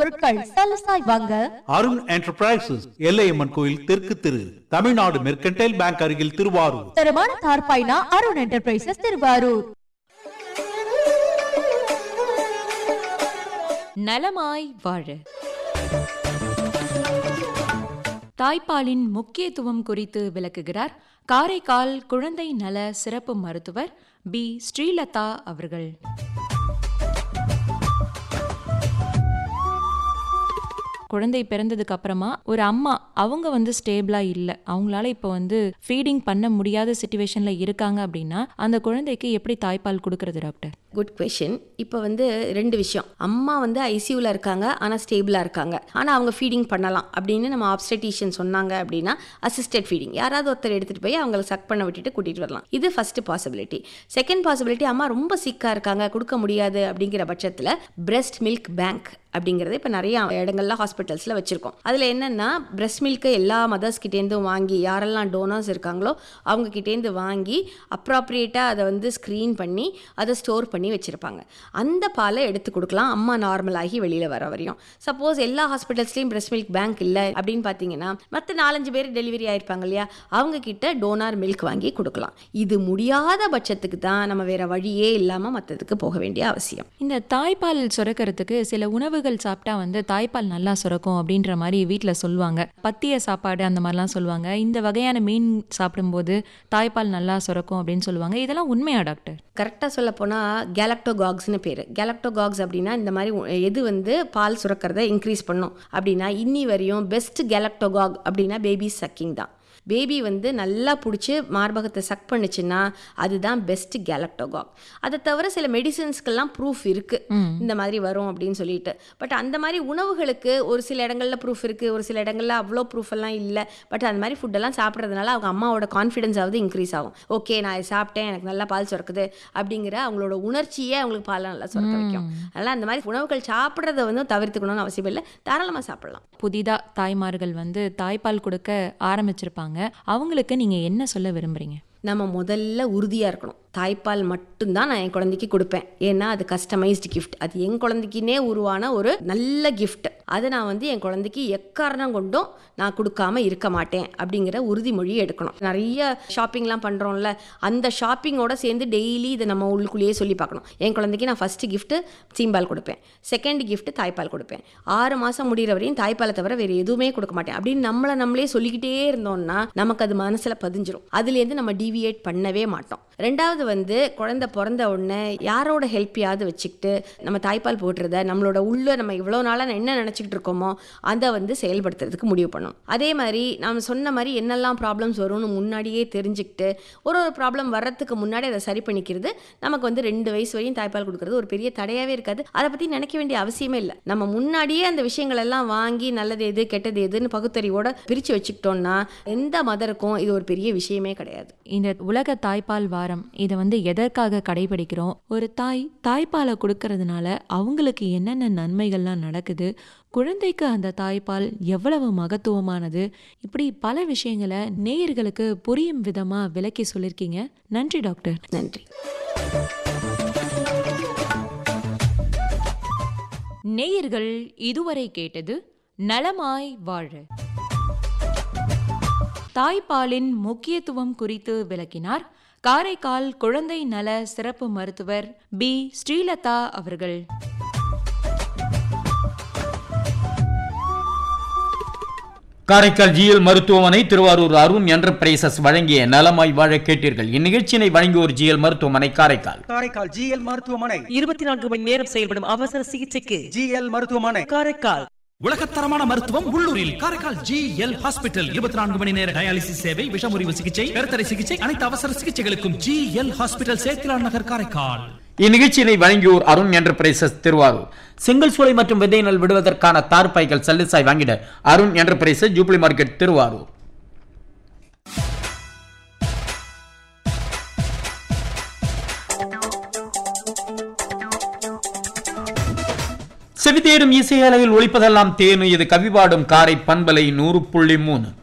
பொருட்கள் சலசாய் வாங்க அருண் என்டர்பிரைசஸ் எல்லையம்மன் கோயில் தெற்கு திரு தமிழ்நாடு மெர்கன்டைல் பேங்க் அருகில் திருவாரூர் தரமான தார்பாய்னா அருண் என்டர்பிரைசஸ் திருவாரூர் நலமாய் வாழ தாய்ப்பாலின் முக்கியத்துவம் குறித்து விளக்குகிறார் காரைக்கால் குழந்தை நல சிறப்பு மருத்துவர் பி ஸ்ரீலதா அவர்கள் குழந்தை பிறந்ததுக்கு அப்புறமா ஒரு அம்மா அவங்க வந்து ஸ்டேபிளா இல்லை அவங்களால இப்போ வந்து ஃபீடிங் பண்ண முடியாத சுச்சுவேஷன்ல இருக்காங்க அப்படின்னா அந்த குழந்தைக்கு எப்படி தாய்ப்பால் கொடுக்கறது டாக்டர் குட் கொஷின் இப்போ வந்து ரெண்டு விஷயம் அம்மா வந்து ஐசியூவில் இருக்காங்க ஆனால் ஸ்டேபிளாக இருக்காங்க ஆனால் அவங்க ஃபீடிங் பண்ணலாம் அப்படின்னு நம்ம ஆப்ஸ்டேட்டிஷியன் சொன்னாங்க அப்படின்னா அசிஸ்டட் ஃபீடிங் யாராவது ஒருத்தர் எடுத்துகிட்டு போய் அவங்களை சக் பண்ண விட்டுட்டு கூட்டிகிட்டு வரலாம் இது ஃபஸ்ட்டு பாசிபிலிட்டி செகண்ட் பாசிபிலிட்டி அம்மா ரொம்ப சிக்காக இருக்காங்க கொடுக்க முடியாது அப்படிங்கிற பட்சத்தில் பிரெஸ்ட் மில்க் பேங்க் அப்படிங்கிறது இப்போ நிறைய இடங்கள்ல ஹாஸ்பிட்டல்ஸில் வச்சுருக்கோம் அதில் என்னென்னா பிரெஸ்ட் மில்க்கை எல்லா மதர்ஸ் கிட்டேருந்தும் வாங்கி யாரெல்லாம் டோனர்ஸ் இருக்காங்களோ அவங்க கிட்டேருந்து வாங்கி அப்ராப்ரியேட்டாக அதை வந்து ஸ்க்ரீன் பண்ணி அதை ஸ்டோர் பண்ணி வச்சுருப்பாங்க அந்த பாலை எடுத்து கொடுக்கலாம் அம்மா நார்மலாகி வெளியில் வர வரையும் சப்போஸ் எல்லா ஹாஸ்பிட்டல்ஸ்லேயும் பிரெஸ்ட் மில்க் பேங்க் இல்லை அப்படின்னு பார்த்தீங்கன்னா மற்ற நாலஞ்சு பேர் டெலிவரி ஆயிருப்பாங்க இல்லையா அவங்க கிட்ட டோனார் மில்க் வாங்கி கொடுக்கலாம் இது முடியாத பட்சத்துக்கு தான் நம்ம வேற வழியே இல்லாமல் மற்றதுக்கு போக வேண்டிய அவசியம் இந்த தாய்ப்பால் சுரக்கிறதுக்கு சில உணவுகள் சாப்பிட்டா வந்து தாய்ப்பால் நல்லா சுரக்கும் அப்படின்ற மாதிரி வீட்டில் சொல்லுவாங்க பத்திய சாப்பாடு அந்த மாதிரிலாம் சொல்லுவாங்க இந்த வகையான மீன் சாப்பிடும்போது தாய்ப்பால் நல்லா சுரக்கும் அப்படின்னு சொல்லுவாங்க இதெல்லாம் உண்மையா டாக்டர் கரெக்டாக சொல்ல போனால் கேலக்டோகாக்ஸ்னு பேர் கேலக்டோகாக்ஸ் அப்படின்னா இந்த மாதிரி உ- எது வந்து பால் சுரக்கிறத இன்க்ரீஸ் பண்ணும் அப்படின்னா இன்னி வரையும் பெஸ்ட் கேலக்டோகாக் அப்படின்னா பேபி சக்கிங் தான் பேபி வந்து நல்லா பிடிச்சி மார்பகத்தை சக் பண்ணுச்சுன்னா அதுதான் பெஸ்ட் கேலக்டோகாக் அதை தவிர சில மெடிசின்ஸ்க்கெல்லாம் ப்ரூஃப் இருக்குது இந்த மாதிரி வரும் அப்படின்னு சொல்லிட்டு பட் அந்த மாதிரி உணவுகளுக்கு ஒரு சில இடங்களில் ப்ரூஃப் இருக்குது ஒரு சில இடங்களில் அவ்வளோ ப்ரூஃப் எல்லாம் இல்லை பட் அந்த மாதிரி ஃபுட்டெல்லாம் சாப்பிட்றதுனால அவங்க அம்மாவோட கான்ஃபிடன்ஸ் ஆகுது இன்க்ரீஸ் ஆகும் ஓகே நான் இதை சாப்பிட்டேன் எனக்கு நல்லா பால் சுரக்குது அப்படிங்கிற அவங்களோட உணர்ச்சியே அவங்களுக்கு பால் நல்லா சுரக்க வைக்கும் அதனால் அந்த மாதிரி உணவுகள் சாப்பிட்றத வந்து தவிர்த்துக்கணும்னு அவசியம் இல்லை தாராளமாக சாப்பிடலாம் புதிதா தாய்மார்கள் வந்து தாய்ப்பால் கொடுக்க ஆரம்பிச்சிருப்பாங்க அவங்களுக்கு நீங்க என்ன சொல்ல விரும்புறீங்க நம்ம முதல்ல உறுதியாக இருக்கணும் தாய்ப்பால் மட்டும்தான் நான் என் குழந்தைக்கு கொடுப்பேன் ஏன்னா அது கஸ்டமைஸ்டு கிஃப்ட் அது என் குழந்தைக்குனே உருவான ஒரு நல்ல gift அதை நான் வந்து என் குழந்தைக்கு எக்காரணம் கொண்டும் நான் கொடுக்காம இருக்க மாட்டேன் அப்படிங்கிற உறுதிமொழி எடுக்கணும் நிறைய ஷாப்பிங்லாம் பண்ணுறோம்ல அந்த ஷாப்பிங்கோட சேர்ந்து டெய்லி இதை நம்ம உள்ளுக்குள்ளேயே சொல்லி பார்க்கணும் என் குழந்தைக்கு நான் ஃபஸ்ட்டு கிஃப்ட்டு சீம்பால் கொடுப்பேன் செகண்ட் gift தாய்ப்பால் கொடுப்பேன் ஆறு மாதம் முடிகிற வரையும் தாய்ப்பாலை தவிர வேறு எதுவுமே கொடுக்க மாட்டேன் அப்படின்னு நம்மளை நம்மளே சொல்லிக்கிட்டே இருந்தோம்னா நமக்கு அது மனசில் பதிஞ்சிரும் அதுலேருந்து நம்ம டிவியேட் பண்ணவே மாட்டோம் ரெண்டாவது வந்து குழந்தை பிறந்த உடனே யாரோட ஹெல்ப்பையாவது வச்சுக்கிட்டு நம்ம தாய்ப்பால் போட்டுறத நம்மளோட உள்ள நம்ம இவ்வளோ நாளாக என்ன நினச்சிக்கிட்டு இருக்கோமோ அதை வந்து செயல்படுத்துறதுக்கு முடிவு பண்ணணும் அதே மாதிரி நாம் சொன்ன மாதிரி என்னெல்லாம் ப்ராப்ளம்ஸ் வரும்னு முன்னாடியே தெரிஞ்சுக்கிட்டு ஒரு ஒரு ப்ராப்ளம் வர்றதுக்கு முன்னாடி அதை சரி பண்ணிக்கிறது நமக்கு வந்து ரெண்டு வயசு வரையும் தாய்ப்பால் கொடுக்கறது ஒரு பெரிய தடையாகவே இருக்காது அதை பற்றி நினைக்க வேண்டிய அவசியமே இல்லை நம்ம முன்னாடியே அந்த விஷயங்கள் எல்லாம் வாங்கி நல்லது எது கெட்டது எதுன்னு பகுத்தறிவோட பிரித்து வச்சுக்கிட்டோம்னா எந்த மதருக்கும் இது ஒரு பெரிய விஷயமே கிடையாது இந்த உலக தாய்ப்பால் வாரம் இதை வந்து எதற்காக கடைபிடிக்கிறோம் ஒரு தாய் தாய்ப்பாலை கொடுக்கறதுனால அவங்களுக்கு என்னென்ன நன்மைகள்லாம் நடக்குது குழந்தைக்கு அந்த தாய்ப்பால் எவ்வளவு மகத்துவமானது இப்படி பல விஷயங்களை நேயர்களுக்கு புரியும் விதமா விளக்கி சொல்லியிருக்கீங்க நன்றி டாக்டர் நன்றி நேயர்கள் இதுவரை கேட்டது நலமாய் வாழ தாய்ப்பாலின் முக்கியத்துவம் குறித்து விளக்கினார் காரைக்கால் குழந்தை நல சிறப்பு மருத்துவர் பி ஸ்ரீலதா அவர்கள் காரைக்கால் ஜிஎல் மருத்துவமனை திருவாரூர் அருண் என்டர்பிரைசஸ் வழங்கிய நலமாய் வாழ கேட்டீர்கள் இந்நிகழ்ச்சியினை வழங்கியோர் ஜிஎல் மருத்துவமனை காரைக்கால் காரைக்கால் ஜிஎல் மருத்துவமனை இருபத்தி நான்கு மணி நேரம் செயல்படும் அவசர சிகிச்சைக்கு ஜிஎல் மருத்துவமனை காரைக்கால் உலகத்தரமான மருத்துவம் உள்ளூரில் காரைக்கால் ஜி எல் ஹாஸ்பிட்டல் இருபத்தி நான்கு மணி நேர டயாலிசிஸ் சேவை விஷமுறிவு சிகிச்சை கருத்தடை சிகிச்சை அனைத்து அவசர சிகிச்சைகளுக்கும் ஜி எல் ஹாஸ்பிட்டல் சேத்திலான் நகர் காரைக்கால் இந்நிகழ்ச்சியினை வழங்கியோர் அருண் என்டர்பிரைசஸ் திருவாரூர் செங்கல் சூளை மற்றும் விதை நெல் விடுவதற்கான தார்பாய்கள் சல்லிசாய் வாங்கிட Arun enterprises jubilee market Thiruvarur செவிதேடும் இசை அலையில் ஒழிப்பதெல்லாம் தேனு இது கவிபாடும் காரை பண்பலை நூறு புள்ளி மூணு